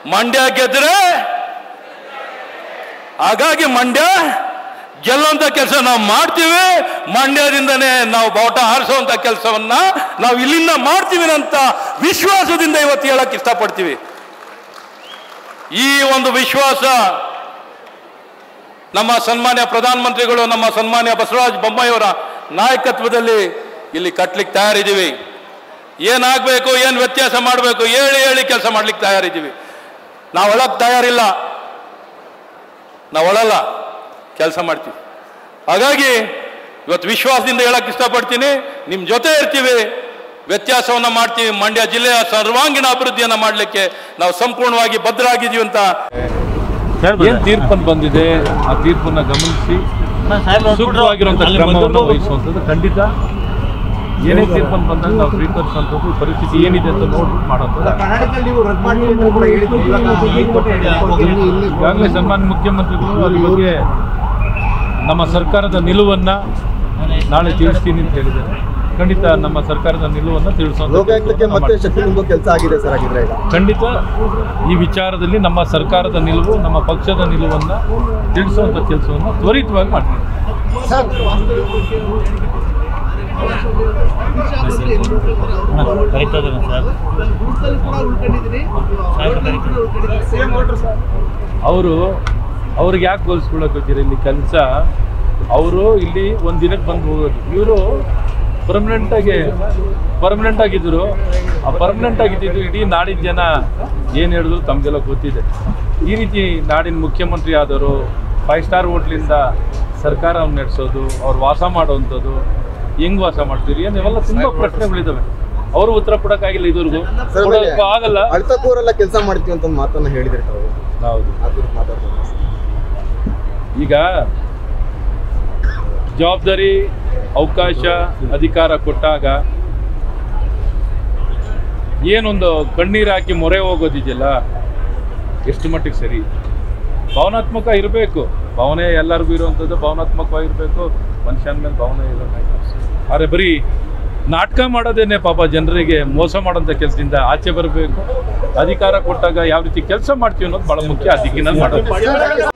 ಮಂಡ್ಯ ಗೆದ್ರೆ ಹಾಗಾಗಿ ಮಂಡ್ಯ ಗೆಲ್ಲುವಂತ ಕೆಲಸ ನಾವು ಮಾಡ್ತೀವಿ ಮಂಡ್ಯದಿಂದನೇ ನಾವು ಬಾವುಟ ಹಾರಿಸುವಂತ ಕೆಲಸವನ್ನ ನಾವು ಇಲ್ಲಿಂದ ಮಾಡ್ತೀವಿ ಅಂತ ವಿಶ್ವಾಸದಿಂದ ಇವತ್ತು ಹೇಳಕ್ ಇಷ್ಟಪಡ್ತೀವಿ ಈ ಒಂದು ವಿಶ್ವಾಸ ನಮ್ಮ ಸನ್ಮಾನ್ಯ ಪ್ರಧಾನಮಂತ್ರಿಗಳು ನಮ್ಮ ಸನ್ಮಾನ್ಯ ಬಸವರಾಜ ಬೊಮ್ಮಾಯಿಯವರ ನಾಯಕತ್ವದಲ್ಲಿ ಇಲ್ಲಿ ಕಟ್ಲಿಕ್ಕೆ ತಯಾರಿದ್ದೀವಿ ಏನಾಗಬೇಕು ಏನು ವ್ಯತ್ಯಾಸ ಮಾಡಬೇಕು ಹೇಳಿ ಹೇಳಿ ಕೆಲಸ ಮಾಡ್ಲಿಕ್ಕೆ ತಯಾರಿದ್ದೀವಿ ನಾವು ಒಳಗೆ ತಯಾರಿಲ್ಲ ನಾವು ಒಳಲ್ಲ ಕೆಲಸ ಮಾಡ್ತೀವಿ ಹಾಗಾಗಿ ಇವತ್ತು ವಿಶ್ವಾಸದಿಂದ ಹೇಳಕ್ ಇಷ್ಟಪಡ್ತೀನಿ ನಿಮ್ಮ ಜೊತೆ ಇರ್ತೀವಿ ವ್ಯತ್ಯಾಸವನ್ನ ಮಾಡ್ತೀವಿ ಮಂಡ್ಯ ಜಿಲ್ಲೆಯ ಸರ್ವಾಂಗೀಣ ಅಭಿವೃದ್ಧಿಯನ್ನ ಮಾಡಲಿಕ್ಕೆ ನಾವು ಸಂಪೂರ್ಣವಾಗಿ ಬದ್ಧರಾಗಿದ್ದೀವಿ ಅಂತ ಏನ್ ತೀರ್ಪನ್ನು ಬಂದಿದೆ ಆ ತೀರ್ಪನ್ನ ಗಮನಿಸಿ ಸೂಕ್ತವಾಗಿರುವಂತಹ ಕ್ರಮವನ್ನು ವಹಿಸುವಂಥದ್ದು ಖಂಡಿತ ಏನೇ ತೀರ್ಪನ್ನು ಬಂದಾಗ ನಾವು ಸ್ವೀಕರಿಸುವಂಥದ್ದು ಪರಿಸ್ಥಿತಿ ಏನಿದೆ ಅಂತ ನೋಡ್ಬಿಟ್ಟು ಮಾಡೋದು ಕರ್ನಾಟಕದಲ್ಲಿ ನೀವು ರದ್ದು ಮಾಡಿ ಅಂತ ಕೂಡ ಹೇಳಿದ್ರು ಇವಾಗ ಹೈಕೋರ್ಟ್ ಈಗಾಗಲೇ ಸನ್ಮಾನ್ಯ ಮುಖ್ಯಮಂತ್ರಿಗಳು ಅದ್ರ ಬಗ್ಗೆ ನಮ್ಮ ಸರ್ಕಾರದ ನಿಲುವನ್ನ ನಾಳೆ ತಿಳಿಸ್ತೀನಿ ಅಂತ ಹೇಳಿದ್ದಾರೆ ಖಂಡಿತ ನಮ್ಮ ಸರ್ಕಾರದ ನಿಲುವನ್ನ ಲೋಕಾಯುಕ್ತಕ್ಕೆ ಮತ್ತೆ ತಿಳಿಸುವಂತ ಶಕ್ತಿ ತುಂಬೋ ಕೆಲಸ ಆಗಿದೆ ಸರ್ ಆಗಿದ್ರೆ ಈಗ ಖಂಡಿತ ಈ ವಿಚಾರದಲ್ಲಿ ನಮ್ಮ ಸರ್ಕಾರದ ನಿಲುವು ನಮ್ಮ ಪಕ್ಷದ ನಿಲುವನ್ನ ತಿಳಿಸುವಂತ ಕೆಲಸವನ್ನು ತ್ವರಿತವಾಗಿ ಮಾಡ್ತೀವಿ ಅವರು ಅವ್ರಿಗೆ ಯಾಕೆ ಹೋಲಿಸ್ಕೊಳ್ಳೋಕೆ ಹೋಗ್ತೀರ ಇಲ್ಲಿ ಕೆಲಸ ಅವರು ಇಲ್ಲಿ ಒಂದು ದಿನಕ್ಕೆ ಬಂದು ಹೋಗೋದು ಇವರು ಪರ್ಮನೆಂಟ್ ಆಗಿ ಪರ್ಮನೆಂಟ್ ಆಗಿದ್ರು ಆ ಪರ್ಮನೆಂಟ್ ಆಗಿದ್ದು ಇಡೀ ನಾಡಿನ ಜನ ಏನು ಹೇಳಿದ್ರು ತಮಗೆಲ್ಲ ಗೊತ್ತಿದೆ ಈ ರೀತಿ ನಾಡಿನ ಮುಖ್ಯಮಂತ್ರಿ ಆದವರು ಫೈವ್ ಸ್ಟಾರ್ ಹೋಟ್ಲಿಂದ ಸರ್ಕಾರವನ್ನು ನಡೆಸೋದು ಅವ್ರು ವಾಸ ಮಾಡುವಂಥದ್ದು ಹೆಂಗ್ ವಾಸ ಮಾಡ್ತೀರಿ ಏನು ಇವೆಲ್ಲ ತುಂಬ ಪ್ರಶ್ನೆಗಳಿದ್ದಾವೆ ಅವರು ಉತ್ತರ ಕೊಡೋಕ್ಕಾಗಿಲ್ಲ ಇದುವರೆಗೂ ಸರ್ ಕೊಡೋಕ್ಕೂ ಆಗಲ್ಲ ಅಳ್ತಕ್ಕೂರೆಲ್ಲ ಕೆಲಸ ಮಾಡ್ತೀವಿ ಅಂತ ಒಂದು ಮಾತನ್ನ ಹೇಳಿದ್ರೆ ತಾವು ಹೌದು ಅದ್ರ ಮಾತಾಡ್ತಾರೆ ಈಗ ಜವಾಬ್ದಾರಿ ಅವಕಾಶ ಅಧಿಕಾರ ಕೊಟ್ಟಾಗ ಏನೊಂದು ಕಣ್ಣೀರು ಹಾಕಿ ಮೊರೆ ಹೋಗೋದಿದೆಯಲ್ಲ ಎಷ್ಟು ಮಟ್ಟಿಗೆ ಸರಿ ಭಾವನಾತ್ಮಕ ಇರಬೇಕು ಭಾವನೆ ಎಲ್ಲರಿಗೂ ಇರುವಂಥದ್ದು ಭಾವನಾತ್ಮಕವಾಗಿರಬೇಕು ಮನುಷ್ಯನ ಮೇಲೆ ಭಾವನೆ ಇರೋದು ಆದರೆ ಬರೀ ನಾಟಕ ಮಾಡೋದೇನೆ ಪಾಪ ಜನರಿಗೆ ಮೋಸ ಮಾಡೋಂಥ ಕೆಲಸದಿಂದ ಆಚೆ ಬರಬೇಕು ಅಧಿಕಾರ ಕೊಟ್ಟಾಗ ಯಾವ ರೀತಿ ಕೆಲಸ ಮಾಡ್ತೀವಿ ಅನ್ನೋದು ಭಾಳ ಮುಖ್ಯ ಆ ದಿಕ್ಕಿನಲ್ಲಿ ಮಾಡೋದು